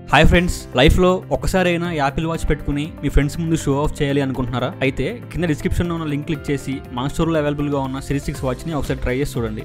hi friends లైఫ్లో ఒక్కసారైనా Apple watch పెట్టుకుని మీ ఫ్రెండ్స్ ముందు షో ఆఫ్ చేయాలి అనుకుంటున్నారా అయితే కింద డిస్క్రిప్షన్లో ఉన్న లింక్ క్లిక్ చేసి మా స్టోర్లో అవైలబుల్గా ఉన్న సిరీస్ సిక్స్ వాచ్ని ఒకసారి ట్రై చేసి చూడండి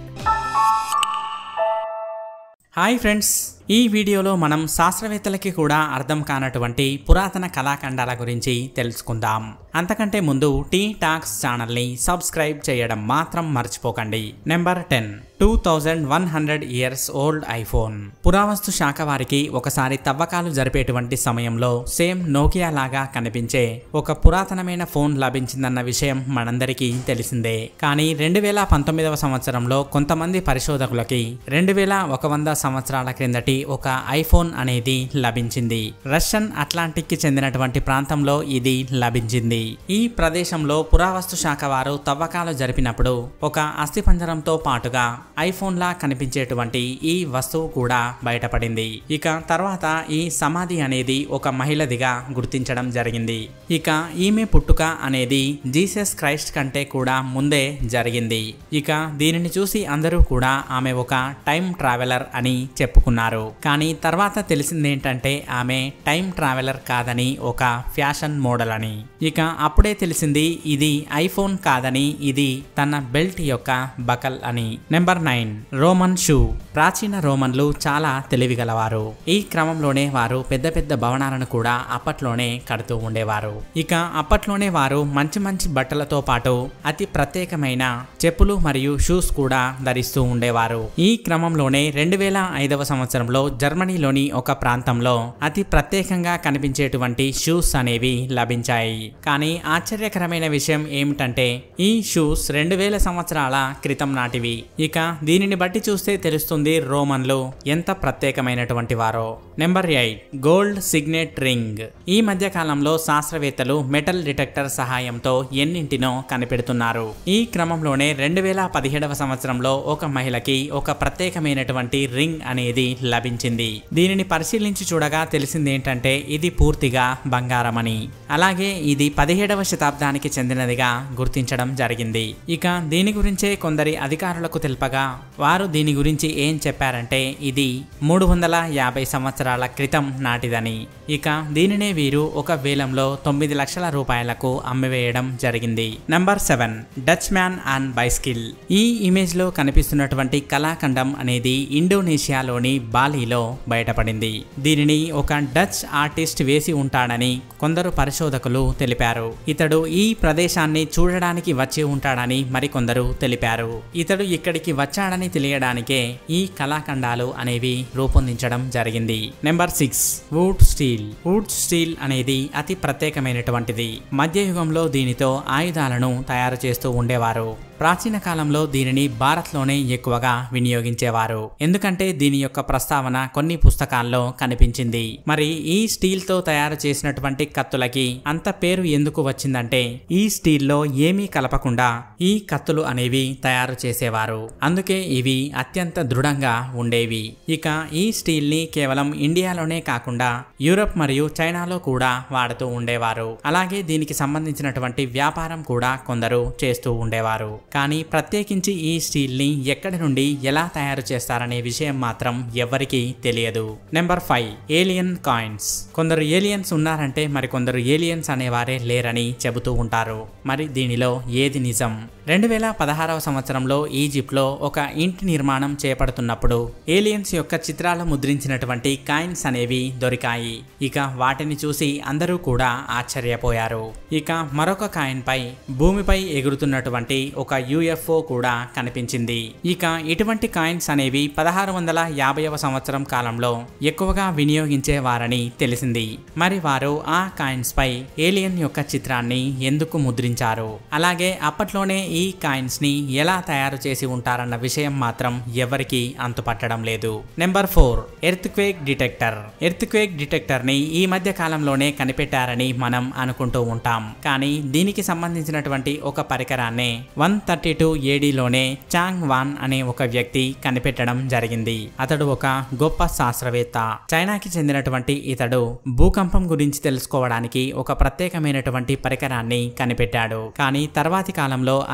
హాయ్ ఫ్రెండ్స్ ఈ వీడియోలో మనం శాస్త్రవేత్తలకి కూడా అర్థం కానటువంటి పురాతన కళాఖండాల గురించి తెలుసుకుందాం అంతకంటే ముందు టీ టాక్స్ ఛానల్ని సబ్స్క్రైబ్ చేయడం మాత్రం మర్చిపోకండి number ten two thousand one hundred years old iPhone పురావస్తు శాఖ వారికి ఒకసారి తవ్వకాలు జరిపేటువంటి సమయంలో సేమ్ నోకియా లాగా కనిపించే ఒక పురాతనమైన ఫోన్ లభించిందన్న విషయం మనందరికీ తెలిసిందే కానీ రెండు వేల పంతొమ్మిదవ సంవత్సరంలో కొంతమంది పరిశోధకులకి రెండు వేల ఒక వంద సంవత్సరాల క్రిందటి ఒక ఐఫోన్ అనేది లభించింది రష్యన్ అట్లాంటిక్ కి చెందినటువంటి ప్రాంతంలో ఇది లభించింది ఈ ప్రదేశంలో పురావస్తు శాఖ వారు తవ్వకాలు జరిపినప్పుడు ఒక అస్థిపంజరంతో పాటుగా ఐఫోన్ లా కనిపించేటువంటి ఈ వస్తువు కూడా బయటపడింది ఇక తర్వాత ఈ సమాధి అనేది ఒక మహిళదిగా గుర్తించడం జరిగింది ఇక ఈమె పుట్టుక అనేది జీసస్ క్రైస్ట్ కంటే కూడా ముందే జరిగింది ఇక దీనిని చూసి అందరూ కూడా ఆమె ఒక టైం ట్రావెలర్ అని చెప్పుకున్నారు కానీ తర్వాత తెలిసిందేంటంటే ఆమె టైం ట్రావెలర్ కాదని ఒక ఫ్యాషన్ మోడల్ అని ఇక అప్పుడే తెలిసింది ఇది ఐఫోన్ కాదని ఇది తన బెల్ట్ యొక్క బకల్ అని నెంబర్ నైన్ రోమన్ షూ ప్రాచీన రోమన్లు చాలా తెలివిగలవారు ఈ క్రమంలోనే వారు పెద్ద పెద్ద భవనాలను కూడా అప్పట్లోనే కడుతూ ఉండేవారు ఇక అప్పట్లోనే వారు మంచి మంచి బట్టలతో పాటు అతి ప్రత్యేకమైన చెప్పులు మరియు షూస్ కూడా ధరిస్తూ ఉండేవారు ఈ క్రమంలోనే రెండు వేల ఐదవ సంవత్సరంలో జర్మనీలోని ఒక ప్రాంతంలో అతి ప్రత్యేకంగా కనిపించేటువంటి షూస్ అనేవి లభించాయి కానీ ఆశ్చర్యకరమైన విషయం ఏమిటంటే ఈ షూస్ రెండు వేల సంవత్సరాల క్రితం నాటివి ఇక దీనిని బట్టి చూస్తే తెలుస్తుంది రోమన్లు ఎంత ప్రత్యేకమైనటువంటి వారో number eight gold signet ring ఈ మధ్య కాలంలో శాస్త్రవేత్తలు మెటల్ డిటెక్టర్ సహాయంతో ఎన్నింటినో కనిపెడుతున్నారు ఈ క్రమంలోనే రెండు వేల పదిహేడవ సంవత్సరంలో ఒక మహిళకి ఒక ప్రత్యేకమైనటువంటి రింగ్ అనేది లభించింది దీనిని పరిశీలించి చూడగా తెలిసిందేంటంటే ఇది పూర్తిగా బంగారమని అలాగే ఇది పదిహేడవ శతాబ్దానికి చెందినదిగా గుర్తించడం జరిగింది ఇక దీని గురించే కొందరి అధికారులకు తెలుపగా వారు దీని గురించి ఏం చెప్పారంటే ఇది మూడు వందల యాభై సంవత్సరాల క్రితం నాటిదని ఇక దీనినే వీరు ఒక వేలంలో తొమ్మిది లక్షల రూపాయలకు అమ్మివేయడం జరిగింది number seven Dutch man and bicycle ఈ ఇమేజ్ లో కనిపిస్తున్నటువంటి కళాఖండం అనేది ఇండోనేషియాలోని బాలీలో బయటపడింది దీనిని ఒక డచ్ ఆర్టిస్ట్ వేసి ఉంటాడని కొందరు పరిశోధకులు తెలిపారు ఇతడు ఈ ప్రదేశాన్ని చూడడానికి వచ్చి ఉంటాడని మరికొందరు తెలిపారు ఇతడు ఇక్కడికి వచ్చాడని తెలియడానికే ఈ కళాఖండాలు అనేవి రూపొందించడం జరిగింది number six wood steel wood steel అనేది అతి ప్రత్యేకమైనటువంటిది మధ్యయుగంలో దీనితో ఆయుధాలను తయారు చేస్తూ ఉండేవారు ప్రాచీన కాలంలో దీనిని భారత్లోనే ఎక్కువగా వినియోగించేవారు ఎందుకంటే దీని యొక్క ప్రస్తావన కొన్ని పుస్తకాల్లో కనిపించింది మరి ఈ స్టీల్ తో తయారు చేసినటువంటి కత్తులకి అంత పేరు ఎందుకు వచ్చిందంటే ఈ స్టీల్లో ఏమీ కలపకుండా ఈ కత్తులు అనేవి తయారు చేసేవారు అందుకే ఇవి అత్యంత దృఢంగా ఉండేవి ఇక ఈ స్టీల్ ని కేవలం ఇండియాలోనే కాకుండా యూరప్ మరియు చైనాలో కూడా వాడుతూ ఉండేవారు అలాగే దీనికి సంబంధించినటువంటి వ్యాపారం కూడా కొందరు చేస్తూ ఉండేవారు కానీ ప్రత్యేకించి ఈ స్టీల్ ని ఎక్కడి నుండి ఎలా తయారు చేస్తారనే విషయం మాత్రం ఎవ్వరికీ తెలియదు నెంబర్ ఫైవ్ ఏలియన్ కాయిన్స్ కొందరు ఏలియన్స్ ఉన్నారంటే మరి కొందరు ఏలియన్స్ అనేవారే లేరని చెబుతూ ఉంటారు మరి దీనిలో ఏది నిజం రెండు వేల పదహారవ సంవత్సరంలో ఈజిప్ట్లో ఒక ఇంటి నిర్మాణం చేపడుతున్నప్పుడు ఏలియన్స్ యొక్క చిత్రాలు ముద్రించినటువంటి కాయిన్స్ అనేవి దొరికాయి ఇక వాటిని చూసి అందరూ కూడా ఆశ్చర్యపోయారు ఇక మరొక కాయిన్ పై భూమిపై ఎగురుతున్నటువంటి ఒక యుఎఫ్ఓ కూడా కనిపించింది ఇక ఇటువంటి కాయిన్స్ అనేవి పదహారు వందల యాభైవ సంవత్సరం కాలంలో ఎక్కువగా వినియోగించేవారని తెలిసింది మరి వారు ఆ కాయిన్స్ పై ఏలియన్ యొక్క చిత్రాన్ని ఎందుకు ముద్రించారు అలాగే అప్పట్లోనే ఈ కాయిన్స్ ని ఎలా తయారు చేసి ఉంటారన్న విషయం మాత్రం ఎవరికి అంతుపట్టడం లేదు number four earthquake detector earthquake detector ని ఈ మధ్య కాలంలోనే కనిపెట్టారని మనం అనుకుంటూ ఉంటాం కానీ దీనికి సంబంధించినటువంటి ఒక పరికరాన్ని వన్ థర్టీ టూ ఏడీలోనే చాంగ్ వాన్ అనే ఒక వ్యక్తి కనిపెట్టడం జరిగింది అతడు ఒక గొప్ప శాస్త్రవేత్త చైనాకి చెందినటువంటి ఇతడు భూకంపం గురించి తెలుసుకోవడానికి ఒక ప్రత్యేకమైనటువంటి పరికరాన్ని కనిపెట్టాడు కానీ తర్వాతి కాలంలో అది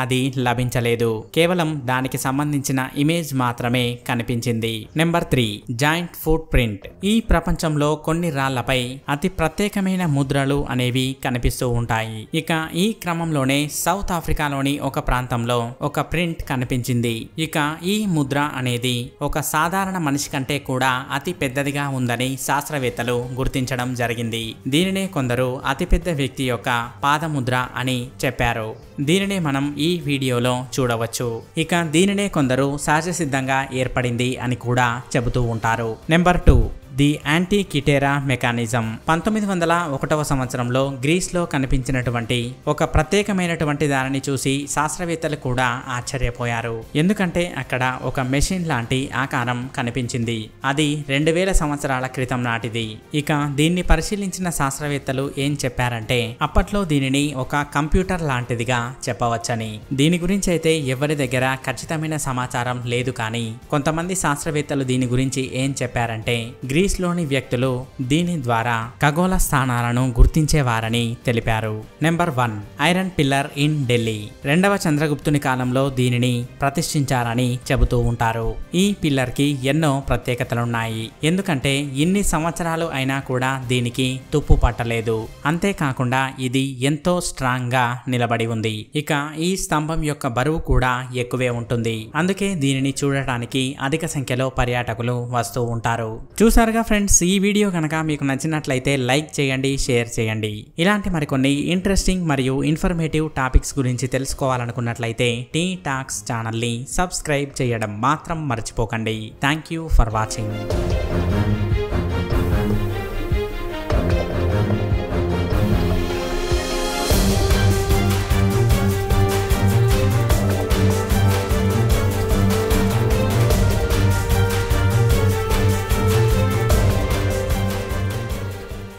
అది లభించలేదు కేవలం దానికి సంబంధించిన ఇమేజ్ మాత్రమే కనిపించింది number three giant footprint ఈ ప్రపంచంలో కొన్ని రాళ్లపై అతి ప్రత్యేకమైన ముద్రలు అనేవి కనిపిస్తూ ఉంటాయి ఇక ఈ క్రమంలోనే సౌత్ ఆఫ్రికాలోని ఒక ప్రాంతంలో ఒక ప్రింట్ కనిపించింది ఇక ఈ ముద్ర అనేది ఒక సాధారణ మనిషి కంటే కూడా అతి పెద్దదిగా ఉందని శాస్త్రవేత్తలు గుర్తించడం జరిగింది దీనినే కొందరు అతిపెద్ద వ్యక్తి యొక్క పాదముద్ర అని చెప్పారు దీనినే మనం ఈ వీడియోలో చూడవచ్చు ఇక దీనినే కొందరు సహజ సిద్ధంగా ఏర్పడింది అని కూడా చెబుతూ ఉంటారు number two the Antikythera mechanism పంతొమ్మిది వందల ఒకటవ సంవత్సరంలో గ్రీస్లో కనిపించినటువంటి ఒక ప్రత్యేకమైనటువంటి దానిని చూసి శాస్త్రవేత్తలు కూడా ఆశ్చర్యపోయారు ఎందుకంటే అక్కడ ఒక మెషిన్ లాంటి ఆకారం కనిపించింది అది రెండు వేల సంవత్సరాల క్రితం నాటిది ఇక దీన్ని పరిశీలించిన శాస్త్రవేత్తలు ఏం చెప్పారంటే అప్పట్లో దీనిని ఒక కంప్యూటర్ లాంటిదిగా చెప్పవచ్చని దీని గురించి అయితే ఎవరి దగ్గర ఖచ్చితమైన సమాచారం లేదు కానీ కొంతమంది శాస్త్రవేత్తలు దీని గురించి ఏం చెప్పారంటే గ్రీస్లోని వ్యక్తులు దీని ద్వారా ఖగోళ స్థానాలను గుర్తించేవారని తెలిపారు number one iron pillar in Delhi రెండవ చంద్రగుప్తుని కాలంలో దీనిని ప్రతిష్ఠించారని చెబుతూ ఉంటారు ఈ పిల్లర్ కి ఎన్నో ప్రత్యేకతలున్నాయి ఎందుకంటే ఇన్ని సంవత్సరాలు అయినా కూడా దీనికి తుప్పు పట్టలేదు అంతేకాకుండా ఇది ఎంతో స్ట్రాంగ్ గా నిలబడి ఉంది ఇక ఈ స్తంభం యొక్క బరువు కూడా ఎక్కువే ఉంటుంది అందుకే దీనిని చూడటానికి అధిక సంఖ్యలో పర్యాటకులు వస్తూ ఉంటారు చూసారుగా ఫ్రెండ్స్ ఈ వీడియో కనుక మీకు నచ్చినట్లయితే లైక్ చేయండి షేర్ చేయండి ఇలాంటి మరికొన్ని ఇంట్రెస్టింగ్ మరియు ఇన్ఫర్మేటివ్ టాపిక్స్ గురించి తెలుసుకోవాలనుకున్నట్లయితే టీ టాక్స్ ఛానల్ని సబ్స్క్రైబ్ చేయడం మాత్రం మర్చిపోకండి థ్యాంక్ యూ ఫర్ వాచింగ్